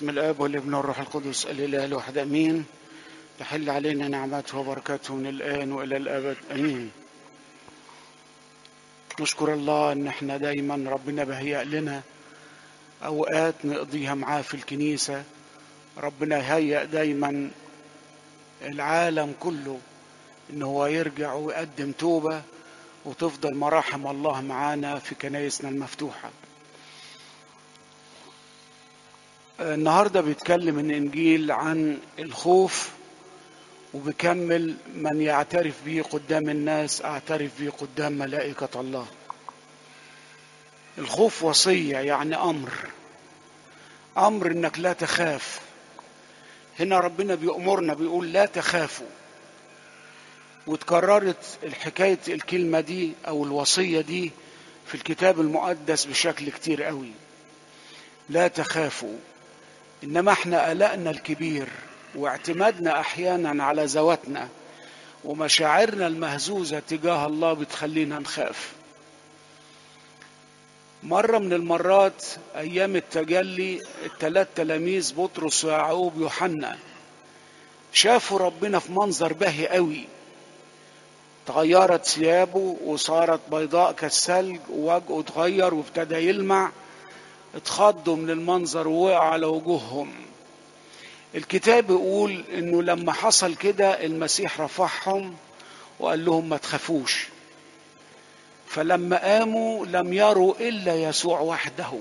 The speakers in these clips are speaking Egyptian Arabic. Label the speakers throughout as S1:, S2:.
S1: بسم الاب والابن والروح القدس الاله الواحد امين تحل علينا نعمته وبركاته من الان والى الابد امين نشكر الله ان احنا دايما ربنا بهيأ لنا اوقات نقضيها معاه في الكنيسه ربنا يهيأ دايما العالم كله ان هو يرجع ويقدم توبه وتفضل مراحم الله معانا في كنايسنا المفتوحه النهارده بيتكلم الانجيل عن الخوف وبيكمل من يعترف به قدام الناس اعترف به قدام ملائكه الله الخوف وصيه يعني امر امر انك لا تخاف هنا ربنا بيأمرنا بيقول لا تخافوا وتكررت الحكاية الكلمة دي أو الوصية دي في الكتاب المقدس بشكل كتير قوي لا تخافوا إنما احنا قلقنا الكبير واعتمادنا أحيانا على ذواتنا ومشاعرنا المهزوزة تجاه الله بتخلينا نخاف مرة من المرات أيام التجلي الثلاث تلاميذ بطرس ويعقوب ويوحنا شافوا ربنا في منظر باهي قوي تغيرت ثيابه وصارت بيضاء كالثلج ووجهه اتغير وابتدى يلمع اتخضوا من المنظر ووقع على وجوههم الكتاب يقول انه لما حصل كده المسيح رفعهم وقال لهم ما تخافوش فلما قاموا لم يروا الا يسوع وحده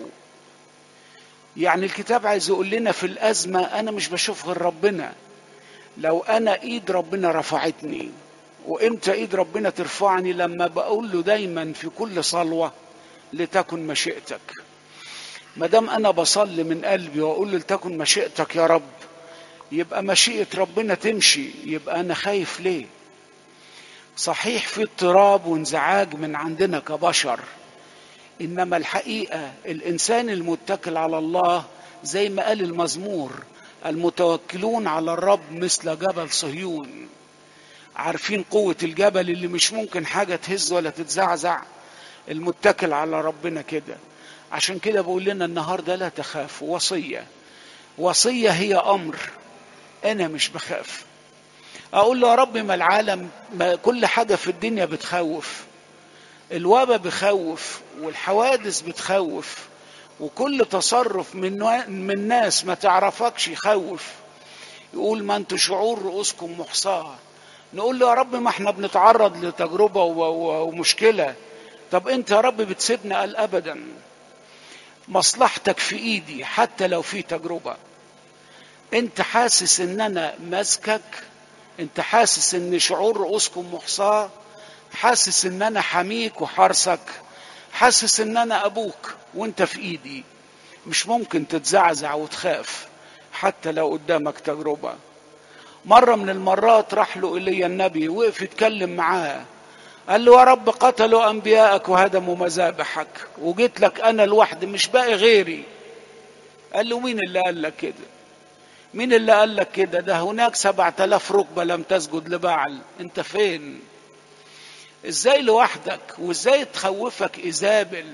S1: يعني الكتاب عايز يقول لنا في الازمه انا مش بشوف غير ربنا لو انا ايد ربنا رفعتني وامتى ايد ربنا ترفعني لما بقول له دايما في كل صلوه لتكن مشيئتك ما دام انا بصلي من قلبي واقول له لتكن مشيئتك يا رب يبقى مشيئه ربنا تمشي يبقى انا خايف ليه صحيح في اضطراب وانزعاج من عندنا كبشر انما الحقيقه الانسان المتكل على الله زي ما قال المزمور المتوكلون على الرب مثل جبل صهيون عارفين قوة الجبل اللي مش ممكن حاجة تهز ولا تتزعزع المتكل على ربنا كده عشان كده بقول لنا النهاردة لا تخافوا وصية وصية هي أمر أنا مش بخاف أقول له يا رب ما العالم ما كل حاجة في الدنيا بتخوف الوباء بخوف والحوادث بتخوف وكل تصرف من من ناس ما تعرفكش يخوف يقول ما انتوا شعور رؤوسكم محصاه نقول له يا رب ما احنا بنتعرض لتجربة ومشكلة طب انت يا رب بتسيبنا قال ابدا مصلحتك في ايدي حتى لو في تجربة انت حاسس ان انا ماسكك انت حاسس ان شعور رؤوسكم محصاة حاسس ان انا حميك وحارسك حاسس ان انا ابوك وانت في ايدي مش ممكن تتزعزع وتخاف حتى لو قدامك تجربه مرة من المرات راح له إلي النبي وقف يتكلم معاه قال له يا رب قتلوا أنبياءك وهدموا مذابحك وجيت لك أنا لوحدي مش باقي غيري قال له مين اللي قال لك كده مين اللي قال لك كده ده هناك سبعة آلاف ركبة لم تسجد لبعل انت فين ازاي لوحدك وازاي تخوفك ايزابل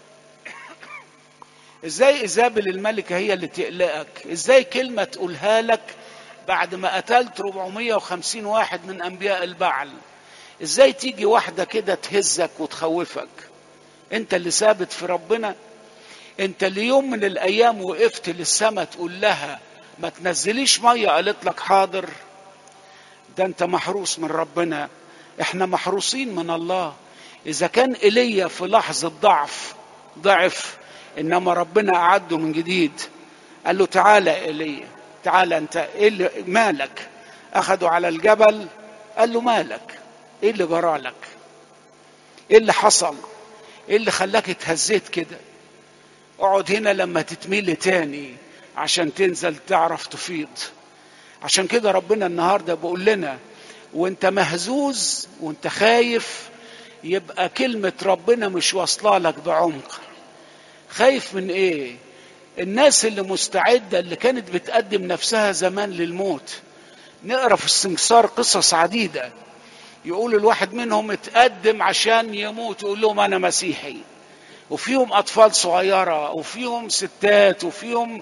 S1: ازاي ايزابل الملكة هي اللي تقلقك ازاي كلمة تقولها لك بعد ما قتلت 450 واحد من انبياء البعل ازاي تيجي واحده كده تهزك وتخوفك انت اللي ثابت في ربنا انت اللي يوم من الايام وقفت للسما تقول لها ما تنزليش ميه قالت لك حاضر ده انت محروس من ربنا احنا محروسين من الله اذا كان ايليا في لحظه ضعف ضعف انما ربنا اعده من جديد قال له تعالى يا ايليا تعالى انت ايه اللي مالك اخذوا على الجبل قال له مالك ايه اللي جرى لك ايه اللي حصل ايه اللي خلاك اتهزيت كده اقعد هنا لما تتميل تاني عشان تنزل تعرف تفيض عشان كده ربنا النهارده بيقول لنا وانت مهزوز وانت خايف يبقى كلمة ربنا مش واصلة لك بعمق خايف من ايه الناس اللي مستعدة اللي كانت بتقدم نفسها زمان للموت نقرا في السمسار قصص عديدة يقول الواحد منهم اتقدم عشان يموت يقول لهم أنا مسيحي وفيهم أطفال صغيرة وفيهم ستات وفيهم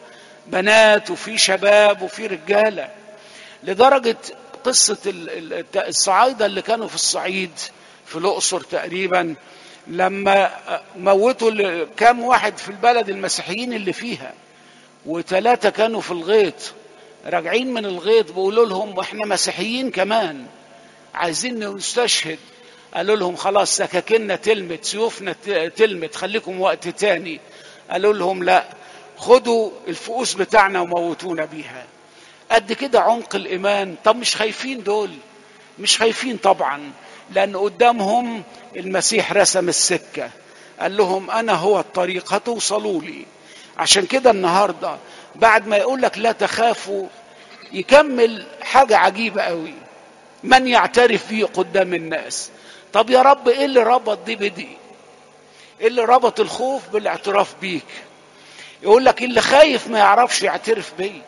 S1: بنات وفي شباب وفي رجاله لدرجه قصه الصعايده اللي كانوا في الصعيد في الاقصر تقريبا لما موتوا كام واحد في البلد المسيحيين اللي فيها وثلاثه كانوا في الغيط راجعين من الغيط بيقولوا لهم واحنا مسيحيين كمان عايزين نستشهد قالوا لهم خلاص سكاكيننا تلمت سيوفنا تلمت خليكم وقت تاني قالوا لهم لا خدوا الفؤوس بتاعنا وموتونا بيها قد كده عمق الايمان طب مش خايفين دول مش خايفين طبعا لان قدامهم المسيح رسم السكه قال لهم انا هو الطريق هتوصلوا لي عشان كده النهارده بعد ما يقول لك لا تخافوا يكمل حاجه عجيبه قوي من يعترف بيه قدام الناس طب يا رب ايه اللي ربط دي بدي ايه اللي ربط الخوف بالاعتراف بيك يقول لك اللي خايف ما يعرفش يعترف بيه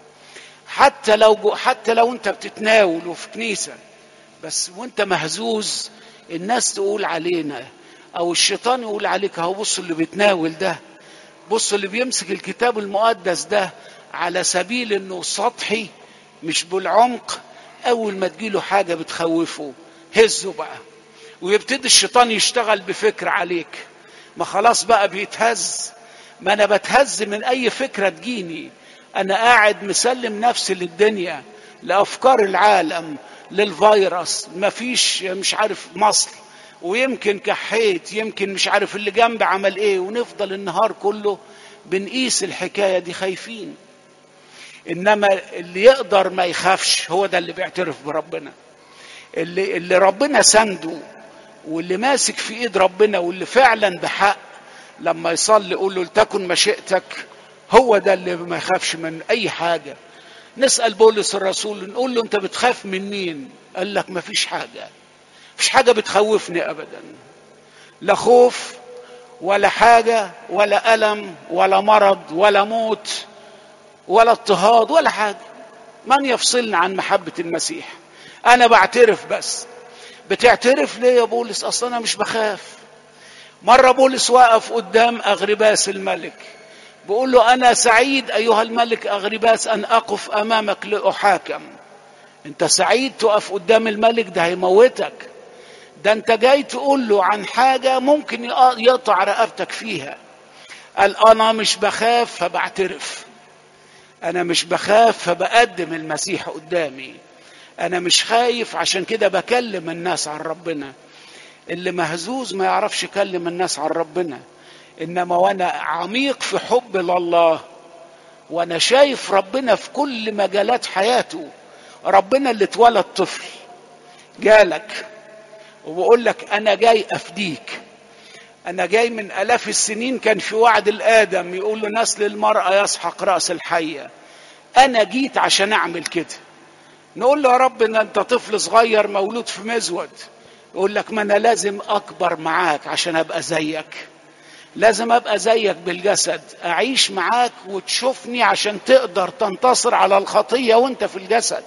S1: حتى لو حتى لو انت بتتناول وفي كنيسه بس وانت مهزوز الناس تقول علينا او الشيطان يقول عليك اهو بص اللي بيتناول ده بص اللي بيمسك الكتاب المقدس ده على سبيل انه سطحي مش بالعمق اول ما تجيله حاجه بتخوفه هزه بقى ويبتدي الشيطان يشتغل بفكر عليك ما خلاص بقى بيتهز ما انا بتهز من اي فكره تجيني انا قاعد مسلم نفسي للدنيا لافكار العالم للفيروس مفيش مش عارف مصل ويمكن كحيت يمكن مش عارف اللي جنبي عمل ايه ونفضل النهار كله بنقيس الحكايه دي خايفين انما اللي يقدر ما يخافش هو ده اللي بيعترف بربنا اللي اللي ربنا سنده واللي ماسك في ايد ربنا واللي فعلا بحق لما يصلي يقول له لتكن مشيئتك هو ده اللي ما يخافش من اي حاجه نسال بولس الرسول نقول له انت بتخاف من مين قال لك ما فيش حاجه مفيش حاجه بتخوفني ابدا لا خوف ولا حاجه ولا الم ولا مرض ولا موت ولا اضطهاد ولا حاجه من يفصلني عن محبه المسيح انا بعترف بس بتعترف ليه يا بولس اصلا انا مش بخاف مره بولس وقف قدام اغرباس الملك بيقول له انا سعيد ايها الملك اغرباس ان اقف امامك لاحاكم انت سعيد تقف قدام الملك ده هيموتك ده انت جاي تقول له عن حاجه ممكن يقطع رقبتك فيها قال انا مش بخاف فبعترف انا مش بخاف فبقدم المسيح قدامي انا مش خايف عشان كده بكلم الناس عن ربنا اللي مهزوز ما يعرفش يكلم الناس عن ربنا انما وانا عميق في حب لله وانا شايف ربنا في كل مجالات حياته ربنا اللي اتولد طفل جالك وبقول لك انا جاي افديك انا جاي من الاف السنين كان في وعد الادم يقول له نسل المراه يسحق راس الحيه انا جيت عشان اعمل كده نقول له يا رب ان انت طفل صغير مولود في مزود يقول لك ما انا لازم اكبر معاك عشان ابقى زيك لازم ابقى زيك بالجسد اعيش معاك وتشوفني عشان تقدر تنتصر على الخطيه وانت في الجسد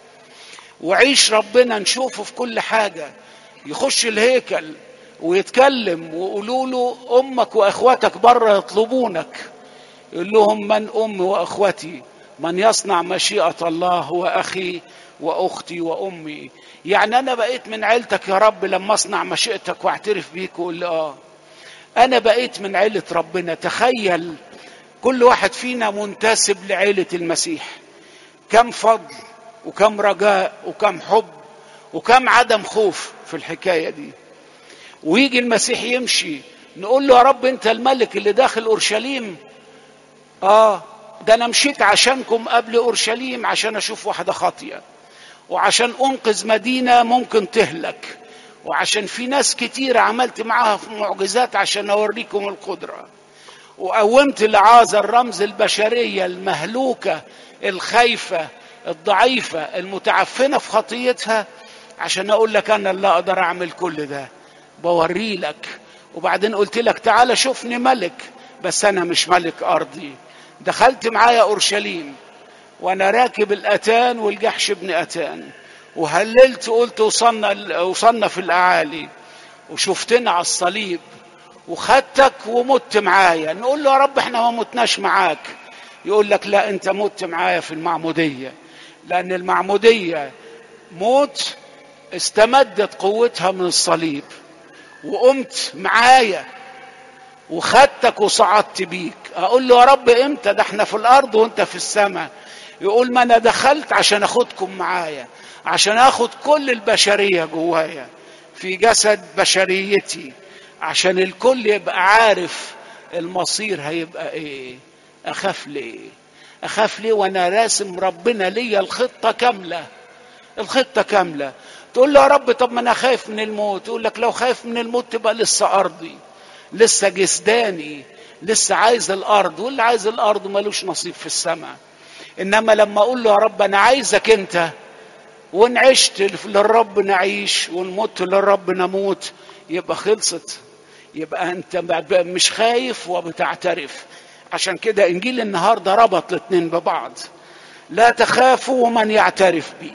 S1: وعيش ربنا نشوفه في كل حاجه يخش الهيكل ويتكلم ويقولوا له امك واخواتك بره يطلبونك يقول لهم من امي واخوتي من يصنع مشيئه الله هو اخي واختي وامي يعني انا بقيت من عيلتك يا رب لما اصنع مشيئتك واعترف بيك وقول لي اه انا بقيت من عيله ربنا تخيل كل واحد فينا منتسب لعيله المسيح كم فضل وكم رجاء وكم حب وكم عدم خوف في الحكايه دي ويجي المسيح يمشي نقول له يا رب انت الملك اللي داخل اورشليم اه ده انا مشيت عشانكم قبل اورشليم عشان اشوف واحده خاطيه وعشان انقذ مدينه ممكن تهلك وعشان في ناس كتير عملت معاها في معجزات عشان اوريكم القدره وقومت لعازر رمز البشريه المهلوكه الخايفه الضعيفه المتعفنه في خطيتها عشان اقول لك انا اللي اقدر اعمل كل ده بوري لك وبعدين قلت لك تعالى شوفني ملك بس انا مش ملك ارضي دخلت معايا اورشليم وانا راكب الاتان والجحش ابن اتان وهللت قلت وصلنا وصلنا في الاعالي وشفتنا على الصليب وخدتك ومت معايا نقول له يا رب احنا ما متناش معاك يقول لك لا انت مت معايا في المعموديه لان المعموديه موت استمدت قوتها من الصليب وقمت معايا وخدتك وصعدت بيك اقول له يا رب امتى ده احنا في الارض وانت في السماء يقول ما انا دخلت عشان اخدكم معايا عشان اخد كل البشريه جوايا في جسد بشريتي عشان الكل يبقى عارف المصير هيبقى ايه اخاف ليه اخاف ليه وانا راسم ربنا ليا الخطه كامله الخطه كامله تقول له يا رب طب ما انا خايف من الموت يقول لك لو خايف من الموت تبقى لسه ارضي لسه جسداني لسه عايز الارض واللي عايز الارض ملوش نصيب في السماء انما لما اقول له يا رب انا عايزك انت وان عشت للرب نعيش وان مت للرب نموت يبقى خلصت يبقى انت مش خايف وبتعترف عشان كده انجيل النهارده ربط الاثنين ببعض لا تخافوا ومن يعترف بي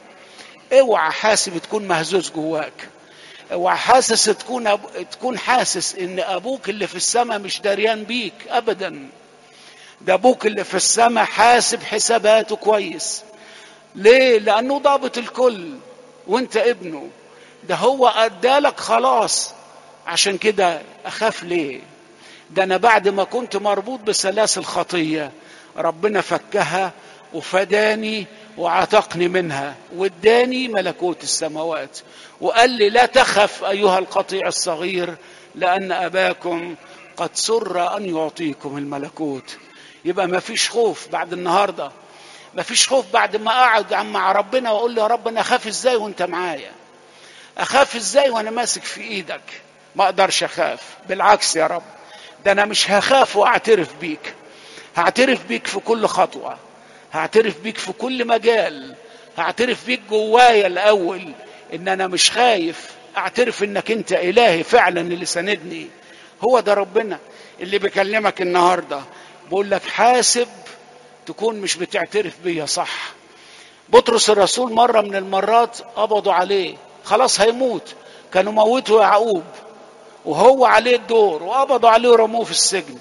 S1: اوعى حاسب تكون مهزوز جواك اوعى حاسس تكون أب... تكون حاسس ان ابوك اللي في السماء مش دريان بيك ابدا ده ابوك اللي في السماء حاسب حساباته كويس ليه لانه ضابط الكل وانت ابنه ده هو ادالك خلاص عشان كده اخاف ليه ده انا بعد ما كنت مربوط بسلاسل خطيه ربنا فكها وفداني وعتقني منها واداني ملكوت السماوات وقال لي لا تخف ايها القطيع الصغير لان اباكم قد سر ان يعطيكم الملكوت يبقى ما فيش خوف بعد النهارده ما فيش خوف بعد ما اقعد مع ربنا واقول له يا رب انا اخاف ازاي وانت معايا اخاف ازاي وانا ماسك في ايدك ما اقدرش اخاف بالعكس يا رب ده انا مش هخاف واعترف بيك هعترف بيك في كل خطوه هعترف بيك في كل مجال هعترف بيك جوايا الاول ان انا مش خايف اعترف انك انت الهي فعلا اللي ساندني هو ده ربنا اللي بيكلمك النهارده بقول لك حاسب تكون مش بتعترف بيا صح بطرس الرسول مره من المرات قبضوا عليه خلاص هيموت كانوا موتوا يعقوب وهو عليه الدور وقبضوا عليه ورموه في السجن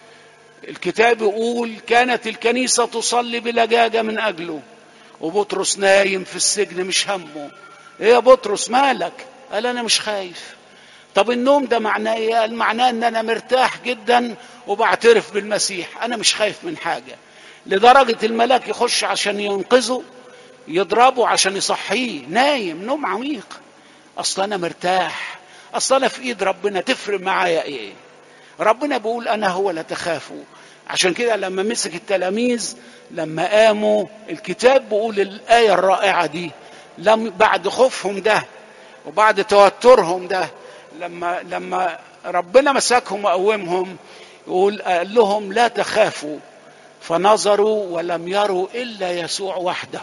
S1: الكتاب يقول كانت الكنيسة تصلي بلجاجة من أجله وبطرس نايم في السجن مش همه ايه يا بطرس مالك قال انا مش خايف طب النوم ده معناه ايه قال معناه ان انا مرتاح جدا وبعترف بالمسيح انا مش خايف من حاجه لدرجه الملاك يخش عشان ينقذه يضربه عشان يصحيه نايم نوم عميق اصل انا مرتاح اصل انا في ايد ربنا تفرق معايا ايه ربنا بيقول انا هو لا تخافوا عشان كده لما مسك التلاميذ لما قاموا الكتاب بيقول الايه الرائعه دي لم بعد خوفهم ده وبعد توترهم ده لما لما ربنا مسكهم وقومهم يقول قال لهم لا تخافوا فنظروا ولم يروا الا يسوع وحده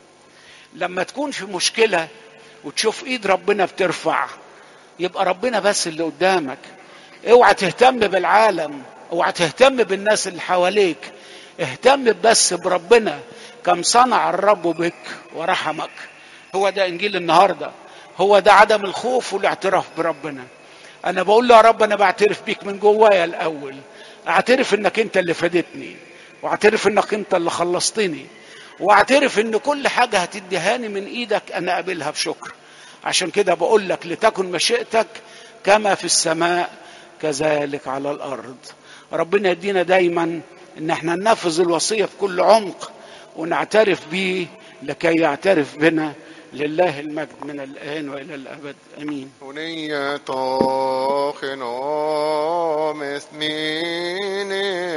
S1: لما تكون في مشكله وتشوف ايد ربنا بترفع يبقى ربنا بس اللي قدامك اوعى تهتم بالعالم اوعى تهتم بالناس اللي حواليك اهتم بس بربنا كم صنع الرب بك ورحمك هو ده انجيل النهارده هو ده عدم الخوف والاعتراف بربنا انا بقول له يا رب انا بعترف بيك من جوايا الاول اعترف انك انت اللي فادتني واعترف انك انت اللي خلصتني واعترف ان كل حاجه هتديهاني من ايدك انا قابلها بشكر عشان كده بقول لك لتكن مشيئتك كما في السماء كذلك على الارض ربنا يدينا دايما ان احنا ننفذ الوصيه بكل عمق ونعترف به لكي يعترف بنا لله المجد من الآن وإلى الأبد أمين
S2: هنية خنوم اثنين